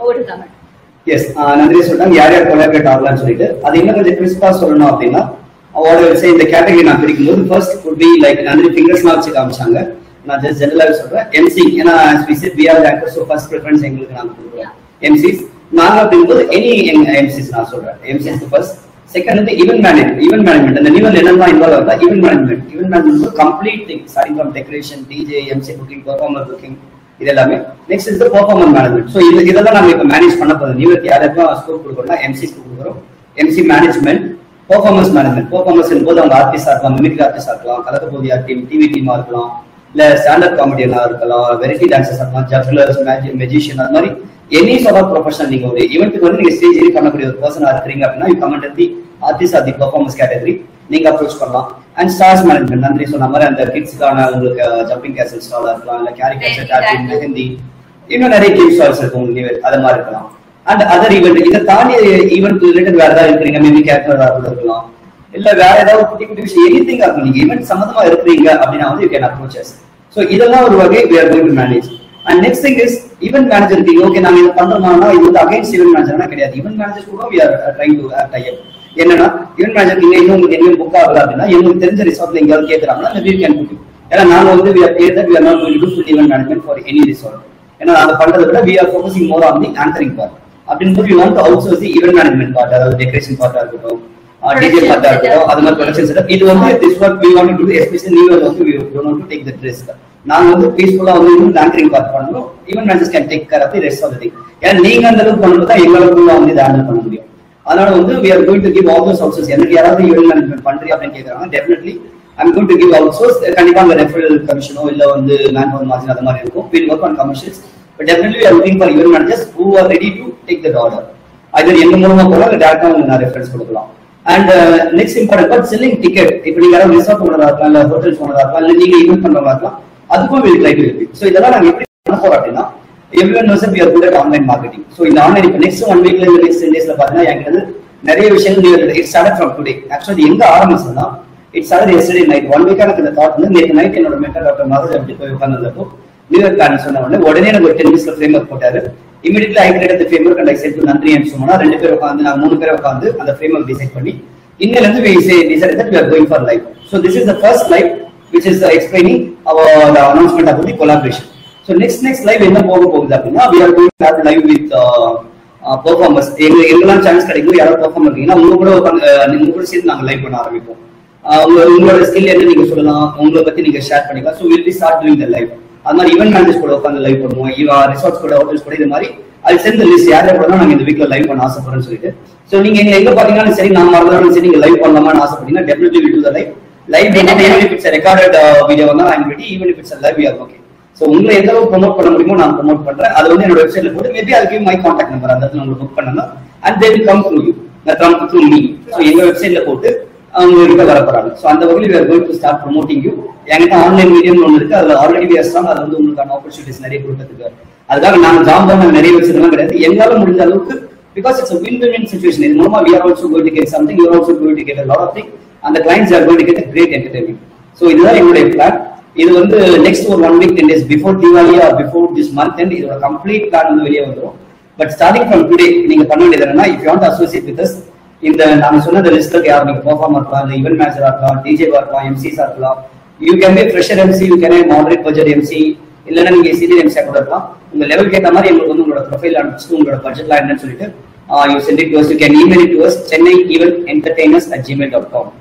over to Tamil. S நன்றி சொல்லிட்டாங்க யார் யார் கொலாபரேட் ஆகலாம்னு சொல்லிட்டு அது இன்னும் கொஞ்சம் கிறிஸ்பா சொல்லணும் அப்படின்னா அவரோட வச்சு இந்த கேட்டகரி நான் பிரிக்கும் போது ஃபர்ஸ்ட் would be லைக் நன்றி ஃபிங்கர்ஸ்லாம் வச்சு காமிச்சாங்க நான் ஜஸ்ட் ஜெனரலாக சொல்றேன் எம்சி ஏன்னா we are actor so first preference எங்களுக்கு நாங்கள் கொடுக்குறோம் எம்சிஸ் நாங்க அப்படிங்கும்போது எனி எம்சிஸ் நான் சொல்றேன் எம்சிஸ் ஃபர்ஸ்ட் செகண்ட் வந்து ஈவென்ட் மேனேஜ்மெண்ட் ஈவென்ட் மேனேஜ்மெண்ட் அந்த நியூவல் என்னெல்லாம் இன்வால்வ் ஆகுதா event management event management complete thing starting from decoration DJ MC booking performer booking இது எல்லாமே next is performance management so இது இதெல்லாம் நம்ம இப்போ மேனேஜ் பண்ண போதும் நியூ இயர்க்கு யாருக்கும் ஸ்கோப் கொடுக்குறோம்னா எம்சிஸ்க்கு கொடுக்குறோம் MC management performance management performance போது அவங்க ஆர்டிஸ்டா இருக்கலாம் மிமிக் ஆர்டிஸ்டா இருக்கலாம் கலக்க போதியா டீம் டிவி டீமா இருக்கலாம் இல்ல ஸ்டாண்டர்ட் காமெடியனா இருக்கலாம் வெரைட்டி டான்சர்ஸ் இருக்கலாம் ஜட்லர்ஸ் மெஜிஷியன் அது மாதிரி எனி சார்ட் ஆஃப் ப்ரொஃபஷனல் நீங்க ஒரு ஈவெண்ட்டுக்கு வந்து நீங்க ஸ்டேஜ் ஏறி பண்ணக்கூடிய ஒரு பர்சனா இருக்கிறீங்க அப்படின்னா you comment the artist are the performance category நீங்க அப்ரோச் பண்ணலாம் அண்ட் ஸ்டார்ஸ் மேனேஜ்மெண்ட் நன்றி சொன்ன மாதிரி அந்த கிட்ஸ்க்கான உங்களுக்கு ஜம்பிங் கேசல் ஸ்டாலா இருக்கலாம் இல்ல கேரிகேச்சர் டாட்டிங் மெஹந்தி இன்னும் நிறைய கேம் ஸ்டால்ஸ் இருக்கும் உங்களுக்கு அது மாதிரி இருக்கலாம் அண்ட் அதர் ஈவெண்ட் இதை தாண்டி ஈவெண்ட் ரிலேட்டட் வேற ஏதாவது இருக்கிறீங்க மேபி கேரக்டரா இருக்கலாம் இல்ல வேற ஏதாவது குட்டி குட்டி விஷயம் எனி திங் ஆகும் நீங்க ஈவெண்ட் சம்மந்தமா இருக்கிறீங்க அப்படின்னா வந்து யூ கேன் அப்ரோச்சஸ் ஸோ இதெல்லாம் ஒரு வகை we are going to manage and next thing is event manager இருக்கீங்க ஓகே நாங்க இதை பண்றோம்னா இது வந்து அகைன்ஸ்ட் ஈவெண்ட் மேனேஜர்னா கிடையாது ஈவெண்ட் மேனேஜர் கூட we are trying to tie up என்னன்னா ஈவெண்ட் மேனேஜர் நீங்க இன்னும் உங்களுக்கு எங்கேயும் புக் ஆகல அப்படின்னா எங்களுக்கு தெரிஞ்ச ரிசார்ட்ல எங்கேயாவது கேட்கறாங்கன்னா we can book you. ஏன்னா நாங்க வந்து we are clear that we are not going to do full event management for any resort ஏன்னா அதை பண்றதை விட we are focusing more on the anchoring part அப்படிங்கும்போது we want to outsource the event management part அதாவது decoration பார்ட்டா இருக்கட்டும் DJ பார்ட்டா இருக்கட்டும் அது மாதிரி ப்ரொடக்ஷன் செட்டப் இது வந்து this what we want to do especially new year வந்து we want to take the risk நாங்க வந்து பீஸ்ஃபுல்லா வந்து இன்னும் ஆங்கரிங் பார்ட் பண்ணணும் even managers can take care of the rest of the thing ஏன்னா நீங்க அந்த அளவுக்கு பண்ணும்போது தான் எங்களுக்கு வந்து இதை ஹேண்டில் பண்ண முடியும் அதனால வந்து we are going to give all those houses எனக்கு யாராவது ஈவென்ட் மேனேஜ்மெண்ட் பண்றியா அப்படின்னு கேக்குறாங்க definitely I'm going to give outsource கண்டிப்பா அந்த ரெஃபரல் கமிஷனோ இல்ல வந்து மேன் பவர் மார்ஜின் அந்த மாதிரி இருக்கும் will work on commercials but definitely we are looking for event managers who are ready to take that order either எங்க மூலமா போகலாம் இல்ல டேரக்டா உங்களுக்கு நான் ரெஃபரன்ஸ் கொடுக்கலாம் and next important part selling ticket இப்போ நீங்க யாராவது ரிசார்ட் ஓனரா இருக்கலாம் இல்ல ஹோட்டல்ஸ் ஓனரா இருக்கலாம் இல்ல நீங்க ஈவென்ட் பண்றவங்க இருக்கலாம் அதுக்கும் will try to help so இதெல்லாம் நாங்க எப்படி பண்ண போறோம் அப்படின்னா everyone knows we are good at online marketing so இந்த ஆன்லைன் இப்போ நெக்ஸ்ட் ஒன் வீக்ல இந்த நெக்ஸ்ட் டென் டேஸ்ல பாத்தீங்கன்னா என்கிட்ட வந்து நிறைய விஷயங்கள் it start from today actually எங்க ஆரம்பிச்சதுன்னா it start yesterday night one வீக்கா எனக்கு இந்த தாட் வந்து நேற்று நைட் என்னோட மென்டர் டாக்டர் மாதிரி அப்படி போய் உட்காந்துருந்தப்போ நியூ இயர் பிளான் சொன்ன உடனே உடனே எனக்கு ஒரு டென் மினிட்ஸ்ல ஃப்ரேம் ஒர்க் போட்டாரு இமீடியட்லி ஐ கிரியேட் அந்த framework and I set நன்றி சொன்னா ரெண்டு பேர் உட்காந்து நான் மூணு பேர் உட்காந்து அந்த ஃப்ரேம் ஒர்க் டிசைட் பண்ணி இன்னில இருந்து we say decided that we are going for live so this is the first live which is uh, explaining our the announcement about the collaboration so next next live என்ன போக போகுது அப்படின்னா we are going to have live with uh, uh, performers எங்க எங்கெல்லாம் chance கிடைக்கும் யாராவது perform இருக்கீங்கன்னா உங்க கூட உட்காந்து, அஹ், உங்க கூட சேர்ந்து நாங்க லைவ் பண்ண ஆரம்பிப்போம் ஆஹ் உங்க உங்களோட ஸ்கில் என்ன நீங்க சொல்லலாம் உங்களை பத்தி நீங்க ஷேர் பண்ணிக்கலாம் so will be start doing the live அது மாதிரி ஈவென்ட் மேனேஜர்ஸ் கூட உட்காந்து லைவ் பண்ணுவோம் ரிசார்ட்ஸ் கூட ஹோட்டல்ஸ் கூட இது மாதிரி அது சேர்ந்து லிஸ்ட் யார் யார் கூட நாங்க இந்த வீக்ல லைவ் பண்ண ஆசைப்படுறோம்னு சொல்லிட்டு ஸோ நீங்க எங்க எங்க பாத்தீங்கன்னா சரி நான் மறந்தாலும் சரி நீங்க லைவ் பண்ணலாமான்னு ஆசைப்பட்டீங்கன்னா definitely will do the live live even if it's recorded video வந்து I'm ready even if it's live or okay so உங்களை எந்த அளவுக்கு ப்ரொமோட் பண்ண முடியுமோ நான் ப்ரொமோட் பண்றேன் அது வந்து என்னோட வெப்சைட்ல போட்டு மேபி அதுக்கு மை கான்டாக்ட் நம்பர் அந்த இடத்துல உங்களுக்கு புக் பண்ணணும் and they will come through you come through me so எங்க வெப்சைட்ல போட்டு அவங்க கிட்ட வர போறாங்க ஸோ அந்த வகையில் we are going to start promoting you என்கிட்ட ஆன்லைன் மீடியம் ஒன்று இருக்கு அதுல ஆல்ரெடி we are strong அது வந்து உங்களுக்கான ஆப்பர்ச்சுனிட்டிஸ் நிறைய கொடுக்கறதுக்கு அதுக்காக நாங்க ஜாப் பண்ண நிறைய வச்சிருக்கலாம் கிடையாது எங்களால முடிஞ்ச அளவுக்கு because it's win win situation இது மூலமா we are also going to get something you are also going to get a lot of thing அந்த clients are going to get a great entertainment so இதுதான் எங்களுடைய plan இது வந்து next ஒரு one week ten days before Deepavali or before this month and இதோட complete plan வந்து வெளியே வந்துடும் பட் ஸ்டார்டிங் ஃப்ரம் டுடே நீங்க பண்ண வேண்டியது என்னன்னா if you want associate with us இந்த நாங்க சொன்ன இந்த லிஸ்ட்ல யார் நீங்க பெர்ஃபார்மர் இருக்கலாம் இந்த ஈவென்ட் மேனேஜரா இருக்கலாம் டிஜேவா இருக்கலாம் எம்சிஸா இருக்கலாம் you can be fresher MC you can moderate budget MC இல்லைன்னா நீங்க சீனியர் எம்சியா கூட இருக்கலாம் உங்க லெவலுக்கு ஏற்ற மாதிரி எங்களுக்கு வந்து உங்களோட ப்ரொஃபைல் அனுப்பிச்சு உங்களோட பட்ஜெட்லாம் என்னன்னு சொல்லிட்டு you send it to you can email it to Chennai event entertainers at Gmail dot com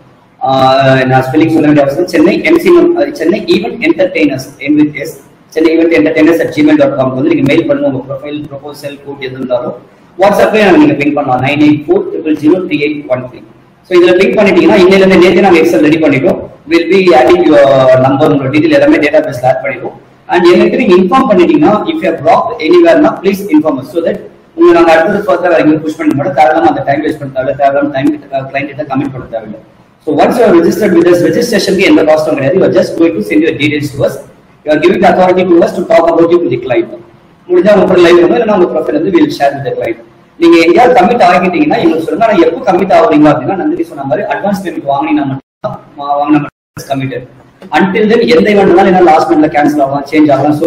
நான் ஸ்பெல்லிங் சொல்ல வேண்டிய அவசியம் Chennai MC Chennai event entertainers N with S Chennai event entertainers at Gmail dot com வந்து நீங்க மெயில் பண்ணுங்க உங்க ப்ரொஃபைல் ப்ரொபோசல் கோட் எது இருந்தாலும் வாட்ஸ்அப்லேயே நீங்க பிங் பண்ணலாம் nine eight four triple zero three eight one three so இதுல பிங் பண்ணிட்டீங்கன்னா இன்னையில இருந்து நேற்று நாங்கள் எக்ஸல் ரெடி பண்ணிட்டோம் will be adding your number உங்களோட டீட்டெயில் எல்லாமே டேட்டா பேஸ் ஆட் பண்ணிடுவோம் அண்ட் எங்களுக்கு நீங்க இன்ஃபார்ம் பண்ணிட்டீங்கன்னா இஃப் யூ பிளாக் எனிவேர்னா ப்ளீஸ் இன்ஃபார்ம் ஸோ தட் உங்க நாங்க அடுத்தது ஃபர்தர் எங்களுக்கு புஷ் பண்ணி மட்டும் தேவையில்லாம அந்த டைம் வேஸ்ட் பண்ண தேவையில்ல தேவையில்லாம டைம் கிளைண்ட் கிட்ட கமெண்ட் பண்ண தேவையில்லை so once you registered with ரெஜிஸ்ட்ரேஷனுக்கு எந்த காஸ்ட்டும் கிடையாது you just going to send your details to us you are giving authority to us to talk about you to the client முடிஞ்சா உங்க லைவ் பண்ணும் இல்லைன்னா உங்க ப்ரொஃபைல் வந்து வில் ஷேர் வித் கிளைண்ட் நீங்க எங்கேயாவது கமிட் ஆகிட்டீங்கன்னா எங்களுக்கு சொல்லுங்க ஆனா எப்போ கமிட் ஆகுறீங்க அப்படின்னா நந்தினி சொன்ன மாதிரி அட்வான்ஸ் பேமெண்ட் வாங்கினா மட்டும் வாங்கினா மட்டும் கமிட்டட் அன்டில் தென் எந்த இவெண்ட் என்ன லாஸ்ட் மினிட்ல கேன்சல் ஆகலாம் சேஞ்ச் ஆகலாம் so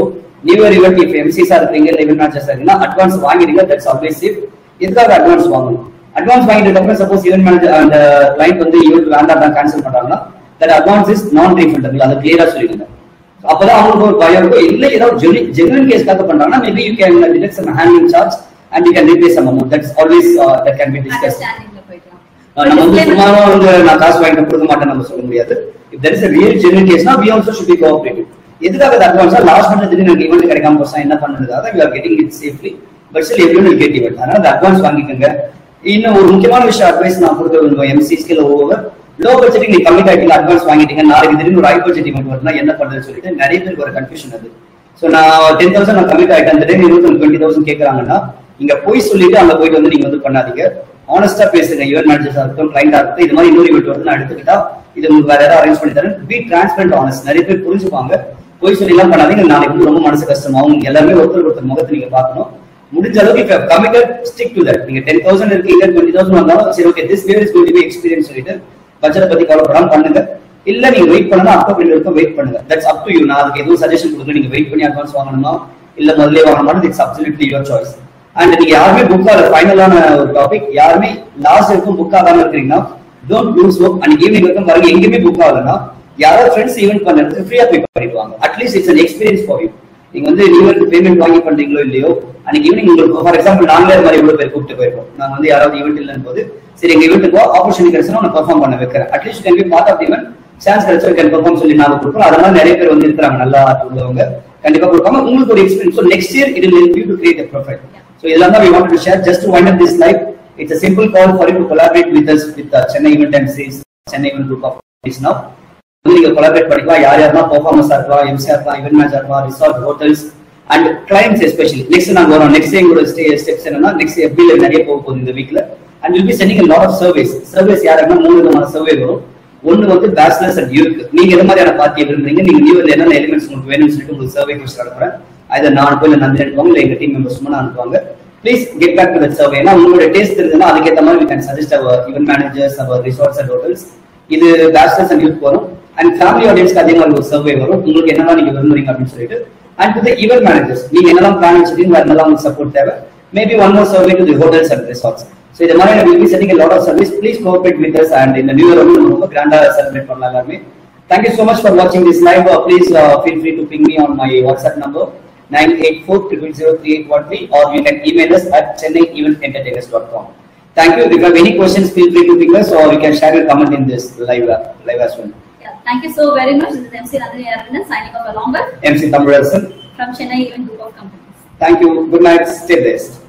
new year event if எம்சிஸா இருக்கீங்க இல்ல ஈவெண்ட் மேனேஜர்ஸ் இருக்கீங்கன்னா அட்வான்ஸ் வாங்கிடுங்க தட்ஸ் ஆல்வேஸ் சேஃப் எதுக்காக அட்வான்ஸ் வாங்கணும் அட்வான்ஸ் வாங்கிட்டு அப்புறம் சப்போஸ் ஈவெண்ட் மேனேஜர் அந்த கிளைண்ட் வந்து ஈவெண்ட் வேண்டாம் தான் கேன்சல் பண்றாங்கன்னா that advance is non refundable அதை கிளியரா சொல்லிடுங்க அப்பதான் அவங்களுக்கு ஒரு பயம் இருக்கும் இல்ல ஏதாவது ஜெனுவன் கேஸ்க்காக பண்றாங்கன்னா maybe you can detect some handling charge and you can repay some amount that's always that can be discuss அண்டர்ஸ்டாண்டிங்ல போய்க்கலாம் நம்ம வந்து சும்மாவா வந்து நான் காசு வாங்கிட்டு கொடுக்க மாட்டேன் நம்ம சொல்ல முடியாது if there is a real genuine கேஸ்னா we also should be cooperative எதுக்காக அது அட்வான்ஸா லாஸ்ட் மினிட் திடீர்னு எனக்கு ஈவெண்ட் கிடைக்காம போச்சா என்ன பண்ணுறதுக்காக you are getting it safely but still every will get event அதனால அந்த அட்வான்ஸ் வாங்கிக்கோங்க இன்னும் ஒரு முக்கியமான விஷயம் அட்வைஸ் நான் கொடுக்க விரும்புவேன் எம்சி ஸ்கில் ஓவர் லோ பட்ஜெட்டுக்கு நீங்க கம்மி ஆகிட்டீங்க அட்வான்ஸ் வாங்கிட்டீங்க நாளைக்கு திடீர்னு ஒரு ஹை பட்ஜெட் ஈவெண்ட் வருதுன்னா என்ன பண்றதுன்னு சொல்லிட்டு நிறைய பேருக்கு ஒரு கன்ஃபியூஷன் அது ஸோ நான் டென் தௌசண்ட் நான் கமிட் ஆகிட்டேன் அந்த டைம் இருபத்தி டுவெண்ட்டி தௌசண்ட் கேட்கறாங்கன்னா இங்க போய் சொல்லிட்டு அங்க போயிட்டு வந்து நீங்க வந்து பண்ணாதீங்க ஆனஸ்டா பேசுங்க ஈவென்ட் மேனேஜர்ஸா இருக்கட்டும் கிளைண்டா இருக்கட்டும் இது மாதிரி இன்னொரு ஈவெண்ட் வருது நான் எடுத்துக்கிட்டா இது உங்களுக்கு வேற யாராவது அரேஞ்ச் பண்ணி தரேன் பி டிரான்ஸ்பரண்ட் ஆனஸ்ட் நிறைய பேர் புரிஞ்சுப்பாங்க போய் சொல்லி எல்லாம் பண்ணாதீங்க நாளைக்கு வந்து ரொம்ப மனசு கஷ்டமாகும் எல்லாருமே ஒருத்தர் ஒருத்தர் முகத்தை நீங்க பார்க்கணும் முடிஞ்ச அளவுக்கு கமிட்டட் ஸ்டிக் டு தட் நீங்க டென் தௌசண்ட் இருக்கீங்க டுவெண்ட்டி தௌசண்ட் வந்தாலும் சரி okay this where is going to be experience சொல்லிட்டு பட்ஜெட் பத்தி கவலைப்படாம பண்ணுங்க இல்ல நீங்க வெயிட் பண்ணணும் அக்டோபர் வரைக்கும் வெயிட் பண்ணுங்க தட்ஸ் அப் டு யூ நான் அதுக்கு எதுவும் சஜஷன் கொடுங்க நீங்க வெயிட் பண்ணி அட்வான்ஸ் வாங்கணுமா இல்ல முதல்ல வாங்கணுமா it's absolutely your choice and நீங்க யாருமே புக் ஆகல ஃபைனலான ஒரு டாபிக் யாருமே லாஸ்ட் வரைக்கும் புக் ஆகாம இருக்கிறீங்கன்னா டோன்ட் லூஸ் ஹோப் அன்னைக்கு ஈவினிங் வரைக்கும் பாருங்க எங்கேயுமே புக் ஆகலன்னா யாராவது ஃப்ரெண்ட்ஸ் ஈவென்ட் பண்ணுறதுக்கு ஃப்ரீயா பே பண்ணிடுவாங்க at least it's an experience for you நீங்க வந்து நியூ பேமெண்ட் வாங்கி பண்றீங்களோ இல்லையோ அன்னைக்கு ஈவினிங் உங்களுக்கு ஃபார் எக்ஸாம்பிள் நாங்களே இது மாதிரி இவ்வளவு பேர் கூப்பிட்டு போயிருக்கோம் நாங்க வந்து யாராவது ஈவெண்ட் இல்லைன்னு போது சரி எங்க ஈவெண்ட்டுக்கு ஆப்பர்ச்சுனிட்டி கிடைச்சா நான் பெர்ஃபார்ம் பண்ண வைக்கிறேன் at least can be part of event chance கிடைச்சா கேன் பெர்ஃபார்ம் சொல்லி நாங்க கொடுப்போம் அதனால நிறைய பேர் வந்து இருக்கிறாங்க நல்லா உள்ளவங்க கண்டிப்பா கொடுப்பாங்க உங்களுக்கு ஒரு experience so next year it will help you to create a profile so இதெல்லாம் தான் we want to share just to wind up this life it's a simple call for you to collaborate with us with uh, Chennai Event MCs, Chennai Event Group of companies now. வந்து நீங்க collaborate பண்ணிக்கலாம் யார் யாரெல்லாம் பெர்ஃபார்மன்ஸா இருக்கலாம் எம்சிஆர் இருக்கலாம் event manager இருக்கலாம் resort hotels and clients especially next நாங்க வரோம் நெக்ஸ்ட் எங்களோட ஸ்டே ஸ்டெப்ஸ் என்னன்னா நெக்ஸ்ட் எஃபில நிறைய போக போகுது இந்த வீக்ல and will be sending lot of service service யாருன்னா மூணு விதமான சர்வே வரும் ஒன்னு வந்து பேச்சுலர்ஸ் அண்ட் யூத் நீங்க எந்த மாதிரியான பார்ட்டியை விரும்புறீங்க நீங்க நியூ என்னென்ன எலிமெண்ட்ஸ் உங்களுக்கு வேணும்னு சொல்லிட்டு உங்களுக்கு சர்வே கொஸ்டின் அனுப்புறேன் அதை நான் அனுப்புவேன் இல்லை நந்தினி அனுப்புவாங்க இல்லை எங்க டீம் மெம்பர்ஸ் சும்மா அனுப்புவாங்க please get back to that survey ஏன்னா உங்களோட டேஸ்ட் இருந்ததுன்னா அதுக்கேற்ற மாதிரி we can suggest our event managers our resorts and hotels இது பேச்சுலர்ஸ் அண்ட் யூத் வரும் அண்ட் ஃபேமிலி ஆடியன்ஸ்க்கு அதே மாதிரி ஒரு சர்வே வரும் உங்களுக்கு என்னெல்லாம் நீங்க விரும்புறீங்க அப்படின்னு சொல்லிட்டு அண்ட் டு ஈவென்ட் மேனேஜர்ஸ் நீங்க என்னெல்லாம் பிளான் வச்சிருக்கீங்க என்னெல்லாம் உங்களுக்கு சப்போர்ட் தேவை maybe one more survey to the hotels and resorts so இது மாதிரி will be setting lot of service please cooperate with us and இந்த நியூ இயர் வந்து நம்ம ரொம்ப கிராண்டா செலிப்ரேட் பண்ணலாம் எல்லாருமே தேங்க்யூ ஸோ மச் ஃபார் வாட்சிங் this live please feel free to ping me on my WhatsApp number nine eight four triple zero three eight one three or you can email us at Chennai event entertainers dot com Thank you. If you have any questions, feel free to ping us or you can share your comment in this live, live as well. Yeah, thank you so very much. This is MC Nandini Aravinan signing off along with MC Tamurasan. from Chennai Event Group of Companies. Thank you. Good night. Stay blessed.